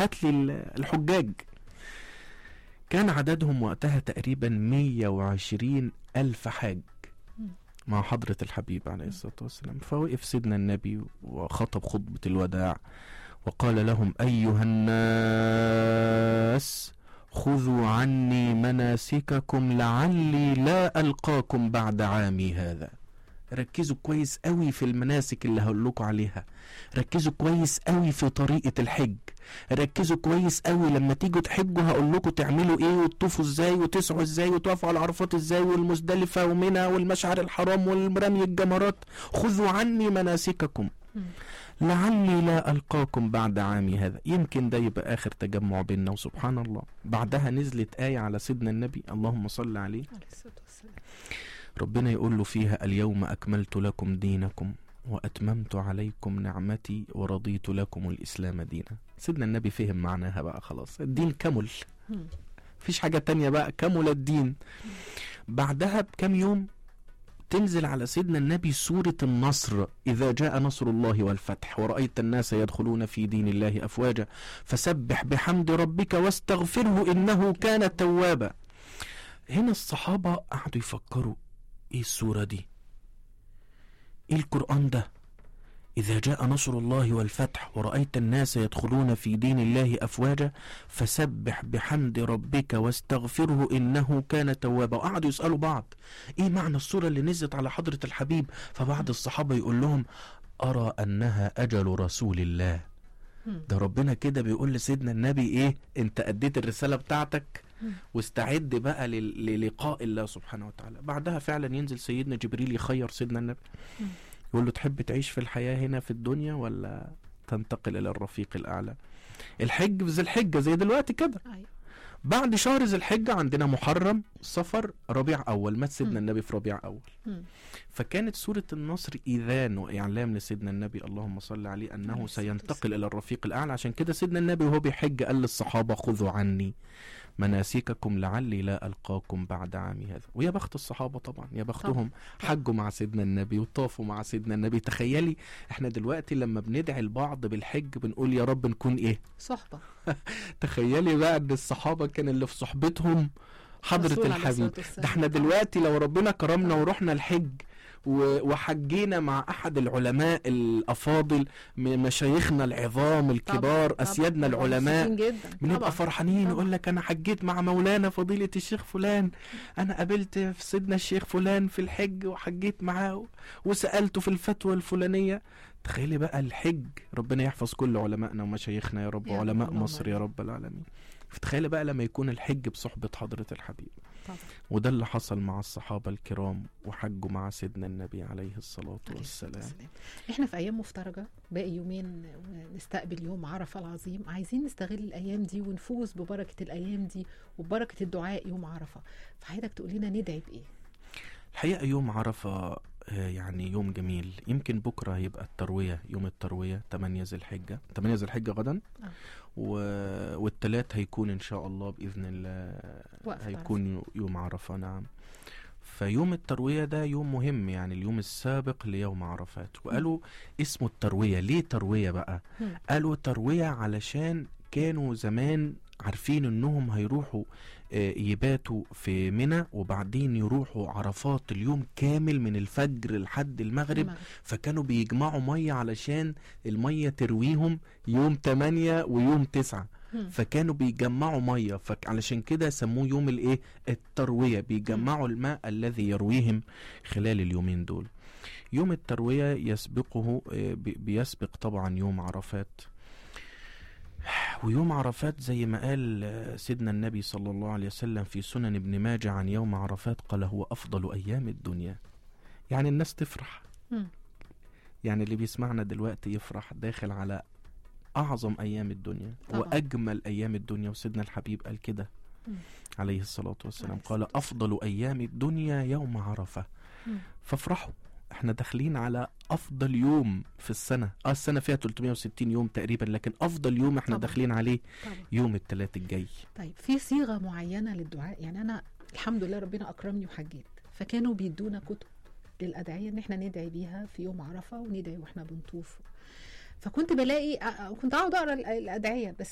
هات لي ال- الحجاج كان عددهم وقتها تقريبا 120 ألف حاج مم. مع حضرة الحبيب عليه الصلاة والسلام فوقف سيدنا النبي وخطب خطبة الوداع وقال لهم أيها الناس خذوا عني مناسككم لعلي لا ألقاكم بعد عامي هذا ركزوا كويس قوي في المناسك اللي هقول لكم عليها ركزوا كويس قوي في طريقة الحج ركزوا كويس قوي لما تيجوا تحجوا هقول لكم تعملوا ايه وتطوفوا ازاي وتسعوا ازاي وتقفوا على عرفات ازاي والمزدلفة ومنى والمشعر الحرام والرمي الجمرات خذوا عني مناسككم مم. لعلي لا ألقاكم بعد عامي هذا يمكن ده يبقى آخر تجمع بيننا وسبحان الله بعدها نزلت آية على سيدنا النبي اللهم صل عليه عليه الصلاة والسلام ربنا يقول له فيها اليوم أكملت لكم دينكم وأتممت عليكم نعمتي ورضيت لكم الإسلام دينا سيدنا النبي فهم معناها بقى خلاص الدين كمل مم. مفيش حاجة تانية بقى كمل الدين بعدها بكم يوم تنزل على سيدنا النبي سورة النصر إذا جاء نصر الله والفتح ورأيت الناس يدخلون في دين الله أفواجا فسبح بحمد ربك واستغفره إنه كان توابا هنا الصحابة قعدوا يفكروا إيه السورة دي إيه القرآن ده إذا جاء نصر الله والفتح ورأيت الناس يدخلون في دين الله أفواجا فسبح بحمد ربك واستغفره إنه كان توابا وقعدوا يسألوا بعض إيه معنى السورة اللي نزلت على حضرة الحبيب فبعض الصحابة يقول لهم أرى أنها أجل رسول الله مم. ده ربنا كده بيقول لسيدنا النبي إيه أنت أديت الرسالة بتاعتك مم. واستعد بقى لل- للقاء الله سبحانه وتعالى بعدها فعلا ينزل سيدنا جبريل يخير سيدنا النبي مم. يقول له تحب تعيش في الحياة هنا في الدنيا ولا تنتقل إلى الرفيق الأعلى الحج في ذي الحجة زي دلوقتي كده أيوة بعد شهر ذي الحجة عندنا محرم صفر ربيع أول مات سيدنا مم. النبي في ربيع أول مم. فكانت سورة النصر إذان وإعلام لسيدنا النبي اللهم صل عليه عليه أنه الصلاة سينتقل إلى الرفيق الأعلى عشان كده سيدنا النبي وهو بيحج قال للصحابة خذوا عني مناسككم لعلي لا ألقاكم بعد عامي هذا ويا بخت الصحابة طبعا يا بختهم حجوا مع سيدنا النبي وطافوا مع سيدنا النبي تخيلي احنا دلوقتي لما بندعي البعض بالحج بنقول يا رب نكون ايه صحبة تخيلي بقى ان الصحابة كان اللي في صحبتهم حضرة الرسول عليه الحبيب الصلاة والسلام. ده احنا دلوقتي لو ربنا كرمنا ورحنا الحج و- وحجينا مع احد العلماء الافاضل م- مشايخنا العظام الكبار طبعاً، اسيادنا طبعاً. العلماء مبسوطين جدا بنبقى طبعاً. فرحانين طبعاً. يقول لك انا حجيت مع مولانا فضيلة الشيخ فلان انا قابلت في سيدنا الشيخ فلان في الحج وحجيت معاه وسألته في الفتوى الفلانية تخيلي بقى الحج ربنا يحفظ كل علمائنا ومشايخنا يا رب يا رب، وعلماء اللهم مصر يا آمين. رب العالمين فتخيلي بقى لما يكون الحج بصحبة حضرة الحبيب طبعا وده اللي حصل مع الصحابة الكرام وحجوا مع سيدنا النبي عليه الصلاة عليه الصلاة والسلام والسلام. احنا في ايام مفترجه باقي يومين ونستقبل يوم عرفه العظيم عايزين نستغل الايام دي ونفوز ببركه الايام دي وببركه الدعاء يوم عرفه فحضرتك تقول لنا ندعي بايه الحقيقة يوم عرفة آه، يعني يوم جميل يمكن بكرة هيبقى التروية يوم التروية 8 ذي الحجة 8 ذي الحجة غدا آه. و... والتلات هيكون إن شاء الله بإذن الله وقفة هيكون يوم عرفة نعم فيوم التروية ده يوم مهم يعني اليوم السابق ليوم عرفات وقالوا اسمه التروية ليه تروية بقى مم. قالوا تروية علشان كانوا زمان عارفين انهم هيروحوا آه، يباتوا في منى وبعدين يروحوا عرفات اليوم كامل من الفجر لحد المغرب المغرب. فكانوا بيجمعوا مية علشان المية ترويهم يوم 8 ويوم 9 مم. فكانوا بيجمعوا ميه فعلشان كده سموه يوم الايه الترويه بيجمعوا الماء الذي يرويهم خلال اليومين دول يوم الترويه يسبقه آه، بي- بيسبق طبعا يوم عرفات ويوم عرفات زي ما قال آه، سيدنا النبي صلى الله عليه وسلم في سنن ابن ماجه عن يوم عرفات قال هو افضل ايام الدنيا يعني الناس تفرح مم. يعني اللي بيسمعنا دلوقتي يفرح داخل على أعظم أيام الدنيا طبعا. وأجمل أيام الدنيا وسيدنا الحبيب قال كده مم. عليه الصلاة والسلام عليه قال الصلاة أفضل أيام الدنيا يوم عرفة مم. فافرحوا احنا داخلين على أفضل يوم في السنة اه السنة فيها 360 يوم تقريبا لكن أفضل يوم احنا طبعا. داخلين عليه طبعا يوم الثلاث الجاي طيب في صيغه معينه للدعاء يعني انا الحمد لله ربنا اكرمني وحجيت فكانوا بيدونا كتب للادعيه ان احنا ندعي بيها في يوم عرفه وندعي واحنا بنطوف فكنت بلاقي أ- أ- كنت اقعد اقرا ال- الادعيه بس